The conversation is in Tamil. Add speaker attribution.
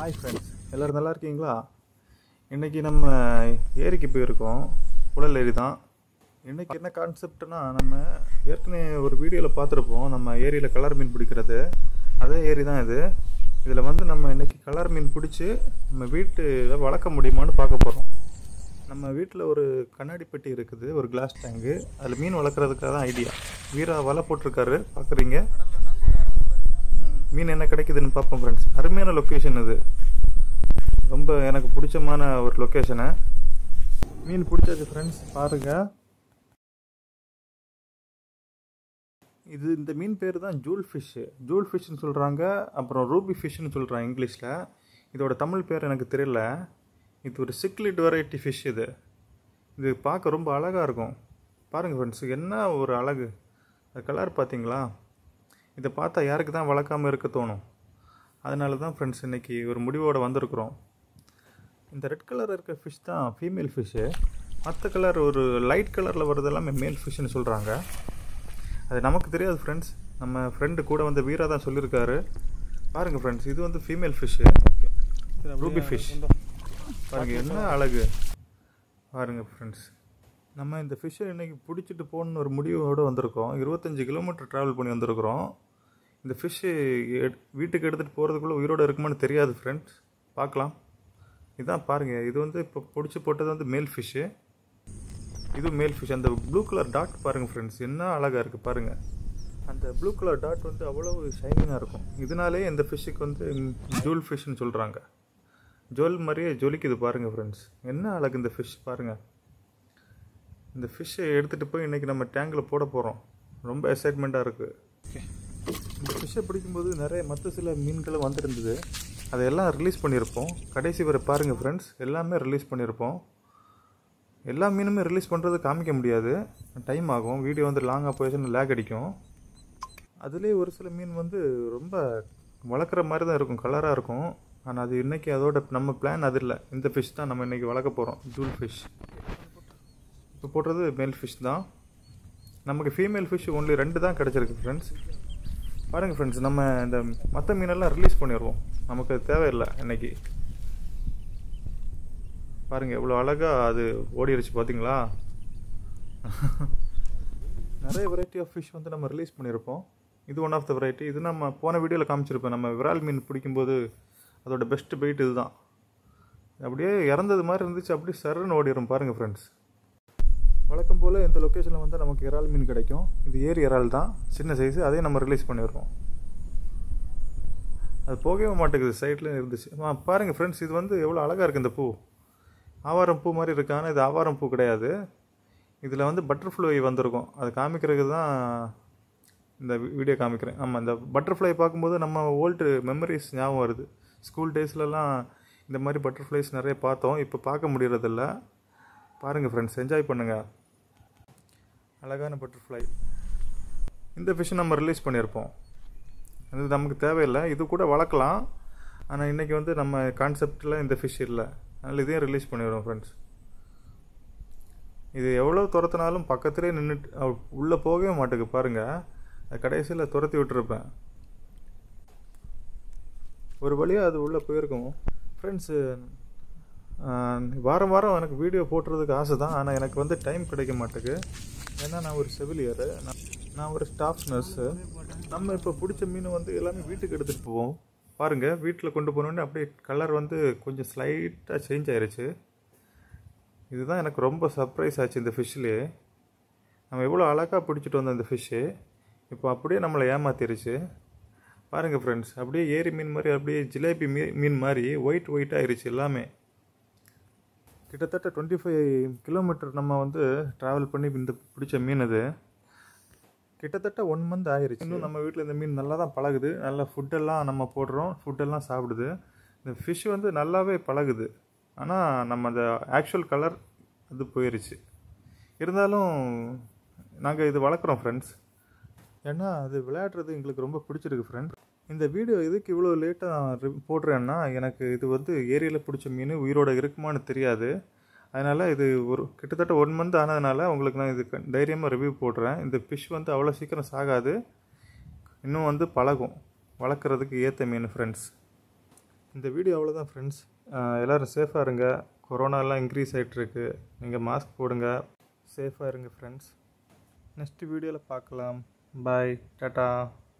Speaker 1: ஹாய் ஃப்ரெண்ட்ஸ் எல்லோரும் நல்லா இருக்கீங்களா இன்றைக்கி நம்ம ஏரிக்கு போயிருக்கோம் புழல் ஏரி தான் இன்றைக்கி என்ன கான்செப்ட்னா நம்ம ஏற்கனவே ஒரு வீடியோவில் பார்த்துருப்போம் நம்ம ஏரியில் கலர் மீன் பிடிக்கிறது அதே ஏரி தான் இது இதில் வந்து நம்ம இன்றைக்கி கலர் மீன் பிடிச்சி நம்ம வீட்டில் வளர்க்க முடியுமான்னு பார்க்க போகிறோம் நம்ம வீட்டில் ஒரு கண்ணாடி பெட்டி இருக்குது ஒரு கிளாஸ் டேங்கு அதில் மீன் வளர்க்குறதுக்காக தான் ஐடியா வீரா வலை போட்டிருக்காரு பார்க்குறீங்க மீன் என்ன கிடைக்குதுன்னு பார்ப்போம் ஃப்ரெண்ட்ஸ் அருமையான லொக்கேஷன் இது ரொம்ப எனக்கு பிடிச்சமான ஒரு லொக்கேஷனு மீன் பிடிச்சாச்சு ஃப்ரெண்ட்ஸ் பாருங்கள் இது இந்த மீன் பேர் தான் ஜூல் ஃபிஷ்ஷு ஜூல் ஃபிஷ்னு சொல்கிறாங்க அப்புறம் ரூபி ஃபிஷ்னு சொல்கிறாங்க இங்கிலீஷில் இதோட தமிழ் பேர் எனக்கு தெரியல இது ஒரு சிக்லிட் வெரைட்டி ஃபிஷ் இது இது பார்க்க ரொம்ப அழகாக இருக்கும் பாருங்கள் ஃப்ரெண்ட்ஸ் என்ன ஒரு அழகு அது கலர் பார்த்தீங்களா இதை பார்த்தா யாருக்கு தான் வளர்க்காமல் இருக்க தோணும் அதனால தான் ஃப்ரெண்ட்ஸ் இன்றைக்கி ஒரு முடிவோடு வந்திருக்கிறோம் இந்த ரெட் கலர் இருக்க ஃபிஷ் தான் ஃபீமேல் ஃபிஷ்ஷு மற்ற கலர் ஒரு லைட் கலரில் வர்றது எல்லாமே மேல் ஃபிஷ்ஷுன்னு சொல்கிறாங்க அது நமக்கு தெரியாது ஃப்ரெண்ட்ஸ் நம்ம ஃப்ரெண்டு கூட வந்த வீரா தான் சொல்லியிருக்காரு பாருங்கள் ஃப்ரெண்ட்ஸ் இது வந்து ஃபீமேல் ஃபிஷ்ஷு ரூபி ஃபிஷ் பாருங்கள் என்ன அழகு பாருங்கள் ஃப்ரெண்ட்ஸ் நம்ம இந்த ஃபிஷ்ஷை இன்றைக்கி பிடிச்சிட்டு போகணுன்னு ஒரு முடிவோடு வந்திருக்கோம் இருபத்தஞ்சி கிலோமீட்டர் ட்ராவல் பண்ணி வந்திருக்கிறோம் இந்த ஃபிஷ்ஷு வீட்டுக்கு எடுத்துகிட்டு போகிறதுக்குள்ளே உயிரோடு இருக்குமான்னு தெரியாது ஃப்ரெண்ட்ஸ் பார்க்கலாம் இதான் பாருங்கள் இது வந்து இப்போ பிடிச்சி போட்டது வந்து மேல் ஃபிஷ்ஷு இது மேல் ஃபிஷ் அந்த ப்ளூ கலர் டாட் பாருங்கள் ஃப்ரெண்ட்ஸ் என்ன அழகாக இருக்குது பாருங்கள் அந்த ப்ளூ கலர் டாட் வந்து அவ்வளவு ஷைனிங்காக இருக்கும் இதனாலே இந்த ஃபிஷ்ஷுக்கு வந்து ஜூல் ஃபிஷ்னு சொல்கிறாங்க ஜுவல் மாதிரியே ஜொலிக்குது பாருங்கள் ஃப்ரெண்ட்ஸ் என்ன அழகு இந்த ஃபிஷ் பாருங்கள் இந்த ஃபிஷ்ஷை எடுத்துகிட்டு போய் இன்றைக்கி நம்ம டேங்கில் போட போகிறோம் ரொம்ப எக்ஸைட்மெண்ட்டாக இருக்குது இந்த ஃபிஷ்ஷை பிடிக்கும்போது நிறைய மற்ற சில மீன்களும் வந்துருந்தது அதையெல்லாம் ரிலீஸ் பண்ணியிருப்போம் கடைசி வரை பாருங்கள் ஃப்ரெண்ட்ஸ் எல்லாமே ரிலீஸ் பண்ணியிருப்போம் எல்லா மீனுமே ரிலீஸ் பண்ணுறது காமிக்க முடியாது டைம் ஆகும் வீடியோ வந்து லாங்காக போயிடுச்சுன்னு லேக் அடிக்கும் அதுலேயே ஒரு சில மீன் வந்து ரொம்ப வளர்க்குற மாதிரி தான் இருக்கும் கலராக இருக்கும் ஆனால் அது இன்றைக்கி அதோட நம்ம பிளான் அது இல்லை இந்த ஃபிஷ் தான் நம்ம இன்றைக்கி வளர்க்க போகிறோம் ஜூல் ஃபிஷ் இப்போ போடுறது மேல் ஃபிஷ் தான் நமக்கு ஃபீமேல் ஃபிஷ் ஒன்லி ரெண்டு தான் கிடச்சிருக்கு ஃப்ரெண்ட்ஸ் பாருங்கள் ஃப்ரெண்ட்ஸ் நம்ம இந்த மற்ற மீனெல்லாம் ரிலீஸ் பண்ணிடுவோம் நமக்கு அது தேவையில்லை இன்றைக்கி பாருங்கள் எவ்வளோ அழகாக அது ஓடிடுச்சு பார்த்தீங்களா நிறைய வெரைட்டி ஆஃப் ஃபிஷ் வந்து நம்ம ரிலீஸ் பண்ணியிருப்போம் இது ஒன் ஆஃப் த வெரைட்டி இது நம்ம போன வீடியோவில் காமிச்சிருப்போம் நம்ம விரால் மீன் பிடிக்கும்போது அதோட பெஸ்ட் பெயிட் இதுதான் அப்படியே இறந்தது மாதிரி இருந்துச்சு அப்படியே சருன்னு ஓடிடும் பாருங்கள் ஃப்ரெண்ட்ஸ் வழக்கம் போல் இந்த லொக்கேஷனில் வந்து நமக்கு இறால் மீன் கிடைக்கும் இது ஏரி இறால் தான் சின்ன சைஸு அதையும் நம்ம ரிலீஸ் பண்ணிடுறோம் அது போகவே மாட்டேங்குது சைடில் இருந்துச்சு ஆ பாருங்கள் ஃப்ரெண்ட்ஸ் இது வந்து எவ்வளோ அழகாக இருக்குது இந்த பூ ஆவாரம் பூ மாதிரி இருக்கு ஆனால் இது ஆவாரம் பூ கிடையாது இதில் வந்து பட்டர்ஃப்ளை வந்திருக்கும் அது காமிக்கிறதுக்கு தான் இந்த வீடியோ காமிக்கிறேன் ஆமாம் இந்த பட்டர்ஃப்ளை பார்க்கும்போது நம்ம ஓல்டு மெமரிஸ் ஞாபகம் வருது ஸ்கூல் டேஸ்லலாம் இந்த மாதிரி பட்டர்ஃப்ளைஸ் நிறைய பார்த்தோம் இப்போ பார்க்க முடியறதில்ல பாருங்கள் ஃப்ரெண்ட்ஸ் என்ஜாய் பண்ணுங்கள் அழகான பட்டர்ஃப்ளை இந்த ஃபிஷ்ஷை நம்ம ரிலீஸ் பண்ணியிருப்போம் இது நமக்கு தேவையில்லை இது கூட வளர்க்கலாம் ஆனால் இன்றைக்கி வந்து நம்ம கான்செப்டில் இந்த ஃபிஷ் இல்லை அதனால் இதையும் ரிலீஸ் பண்ணிடுவோம் ஃப்ரெண்ட்ஸ் இது எவ்வளோ துரத்தினாலும் பக்கத்துலேயே நின்றுட்டு உள்ளே போகவே மாட்டேங்க பாருங்கள் கடைசியில் துரத்தி விட்டுருப்பேன் ஒரு வழியாக அது உள்ளே போயிருக்கும் ஃப்ரெண்ட்ஸு வாரம் வாரம் எனக்கு வீடியோ போட்டுறதுக்கு ஆசை தான் ஆனால் எனக்கு வந்து டைம் கிடைக்க மாட்டேங்குது ஏன்னா நான் ஒரு செவிலியர் நான் நான் ஒரு ஸ்டாஃப் நர்ஸு நம்ம இப்போ பிடிச்ச மீன் வந்து எல்லாமே வீட்டுக்கு எடுத்துகிட்டு போவோம் பாருங்கள் வீட்டில் கொண்டு போனோடனே அப்படியே கலர் வந்து கொஞ்சம் ஸ்லைட்டாக சேஞ்ச் ஆயிருச்சு இதுதான் எனக்கு ரொம்ப சர்ப்ரைஸ் ஆச்சு இந்த ஃபிஷ்லேயே நம்ம எவ்வளோ அழகாக பிடிச்சிட்டு வந்தோம் இந்த ஃபிஷ்ஷு இப்போ அப்படியே நம்மளை ஏமாத்திருச்சு பாருங்கள் ஃப்ரெண்ட்ஸ் அப்படியே ஏரி மீன் மாதிரி அப்படியே ஜிலேபி மீ மீன் மாதிரி ஒயிட் ஒயிட் ஆயிருச்சு எல்லாமே கிட்டத்தட்ட டுவெண்ட்டி ஃபைவ் கிலோமீட்டர் நம்ம வந்து ட்ராவல் பண்ணி இந்த பிடிச்ச மீன் அது கிட்டத்தட்ட ஒன் மந்த் ஆயிருச்சு இன்னும் நம்ம வீட்டில் இந்த மீன் நல்லா தான் பழகுது நல்லா ஃபுட்டெல்லாம் நம்ம போடுறோம் ஃபுட்டெல்லாம் சாப்பிடுது இந்த ஃபிஷ் வந்து நல்லாவே பழகுது ஆனால் நம்ம அந்த ஆக்சுவல் கலர் அது போயிருச்சு இருந்தாலும் நாங்கள் இது வளர்க்குறோம் ஃப்ரெண்ட்ஸ் ஏன்னா அது விளையாடுறது எங்களுக்கு ரொம்ப பிடிச்சிருக்கு ஃப்ரெண்ட்ஸ் இந்த வீடியோ எதுக்கு இவ்வளோ லேட்டாக போடுறேன்னா எனக்கு இது வந்து ஏரியில் பிடிச்ச மீன் உயிரோடு இருக்குமான்னு தெரியாது அதனால் இது ஒரு கிட்டத்தட்ட ஒன் மந்த் ஆனதுனால உங்களுக்கு நான் இது தைரியமாக ரிவ்யூ போடுறேன் இந்த ஃபிஷ் வந்து அவ்வளோ சீக்கிரம் சாகாது இன்னும் வந்து பழகும் வளர்க்குறதுக்கு ஏற்ற மீன் ஃப்ரெண்ட்ஸ் இந்த வீடியோ அவ்வளோதான் ஃப்ரெண்ட்ஸ் எல்லோரும் சேஃபாக இருங்க கொரோனாலாம் இன்க்ரீஸ் ஆகிட்டுருக்கு நீங்கள் மாஸ்க் போடுங்க சேஃபாக இருங்க ஃப்ரெண்ட்ஸ் நெக்ஸ்ட் வீடியோவில் பார்க்கலாம் பாய் டாட்டா